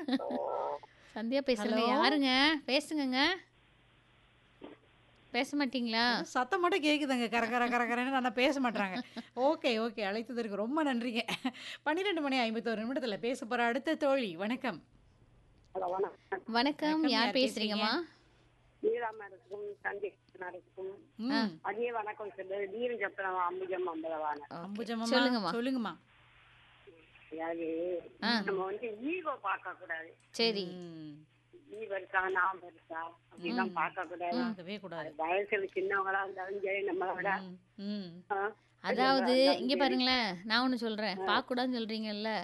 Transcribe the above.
சந்தியா பேசுறேங்க ஹலோ? யாருங்க பேசுங்கங்க பேச மாட்டீங்களா சத்தம் மட்டும் கேக்குதுங்க கர கர கர கரன்னு நல்லா பேச மாட்றாங்க ஓகே ஓகே அழைத்ததற்கு ரொம்ப நன்றிங்க பன்னிரெண்டு மணி ஐம்பத்தோரு நிமிடத்துல பேச போற அடுத்த தோழி வணக்கம் ஹலோ வணக்கம் வணக்கம் வணக்கம், யார் யார் பேசுறீங்கம்மா நீலாமருக்கும் சந்திக்கும் ம். அதே வணக்கம் சொல்லு நீரு சப்பரம் அம்புஜம் அம்பலவான அம்புஜம்மா சொல்லுங்கம்மா. சொல்லுங்கம்மா அதாவது ஆ. நம்ம வந்து ஈகோ பார்க்க கூடாது சரி ம். நீ இருக்கா நான் இருக்கா அப்படிலாம் பார்க்க கூடாது பார்க்கவே கூடாது வயசுல சின்னவங்களா இருந்தாலும் சரி நம்மளோட ம். ம். ஆ, அதாவது இங்க பாருங்களேன் நான் ஒண்ணு சொல்றேன் பார்க்க கூடாதுன்னு சொல்றீங்கல்ல